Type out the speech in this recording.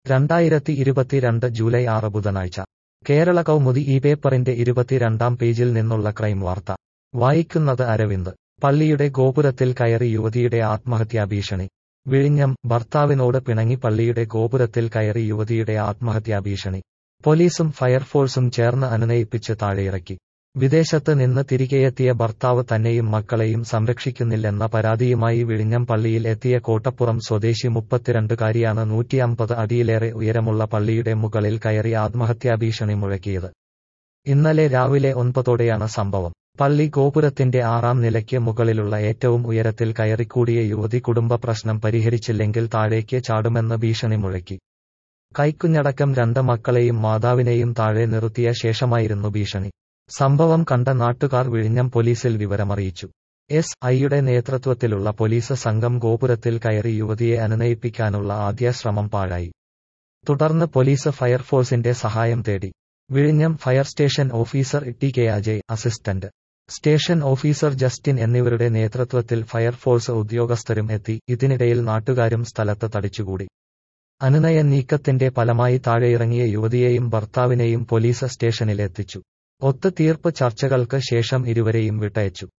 രണ്ടായിരത്തി ഇരുപത്തിരണ്ട് ജൂലൈ ആറ് ബുധനാഴ്ച കേരള കൗമുദി ഈ പേപ്പറിന്റെ ഇരുപത്തിരണ്ടാം പേജിൽ നിന്നുള്ള ക്രൈം വാർത്ത വായിക്കുന്നത് അരവിന്ദ് പള്ളിയുടെ ഗോപുരത്തിൽ കയറി യുവതിയുടെ ആത്മഹത്യാ ഭീഷണി വിഴിഞ്ഞം ഭർത്താവിനോട് പിണങ്ങി പള്ളിയുടെ ഗോപുരത്തിൽ കയറി യുവതിയുടെ ആത്മഹത്യാ ഭീഷണി പോലീസും ഫയർഫോഴ്സും ചേർന്ന് അനുനയിപ്പിച്ച് താഴെയിറക്കി വിദേശത്ത് നിന്ന് തിരികെയെത്തിയ ഭർത്താവ് തന്നെയും മക്കളെയും സംരക്ഷിക്കുന്നില്ലെന്ന പരാതിയുമായി വിഴിഞ്ഞം പള്ളിയിൽ എത്തിയ കോട്ടപ്പുറം സ്വദേശി മുപ്പത്തിരണ്ടുകാരിയാണ് നൂറ്റിയമ്പത് അടിയിലേറെ ഉയരമുള്ള പള്ളിയുടെ മുകളിൽ കയറി ആത്മഹത്യാ ഭീഷണി മുഴക്കിയത് ഇന്നലെ രാവിലെ ഒൻപതോടെയാണ് സംഭവം പള്ളി ഗോപുരത്തിന്റെ ആറാം നിലയ്ക്ക് മുകളിലുള്ള ഏറ്റവും ഉയരത്തിൽ കയറിക്കൂടിയ യുവതി കുടുംബ പ്രശ്നം പരിഹരിച്ചില്ലെങ്കിൽ താഴേക്ക് ചാടുമെന്ന് ഭീഷണി മുഴക്കി കൈക്കുഞ്ഞടക്കം രണ്ട് മക്കളെയും മാതാവിനെയും താഴെ നിർത്തിയ ശേഷമായിരുന്നു ഭീഷണി സംഭവം കണ്ട നാട്ടുകാർ വിഴിഞ്ഞം പോലീസിൽ വിവരമറിയിച്ചു എസ് ഐയുടെ നേതൃത്വത്തിലുള്ള പോലീസ് സംഘം ഗോപുരത്തിൽ കയറി യുവതിയെ അനുനയിപ്പിക്കാനുള്ള ആദ്യ ശ്രമം പാഴായി തുടർന്ന് പോലീസ് ഫയർഫോഴ്സിന്റെ സഹായം തേടി വിഴിഞ്ഞം fire station officer T K Ajay assistant station officer Justin എന്നിവരുടെ നേതൃത്വത്തിൽ ഫയർഫോഴ്സ് ഉദ്യോഗസ്ഥരും എത്തി ഇതിനിടയിൽ നാട്ടുകാരും സ്ഥലത്ത് തടിച്ചുകൂടി അനുനയ നീക്കത്തിന്റെ ഫലമായി താഴെയിറങ്ങിയ യുവതിയെയും ഭർത്താവിനെയും പോലീസ് സ്റ്റേഷനിൽ എത്തിച്ചു ഒത്തുതീർപ്പ് ചർച്ചകൾക്ക് ശേഷം ഇരുവരെയും വിട്ടയച്ചു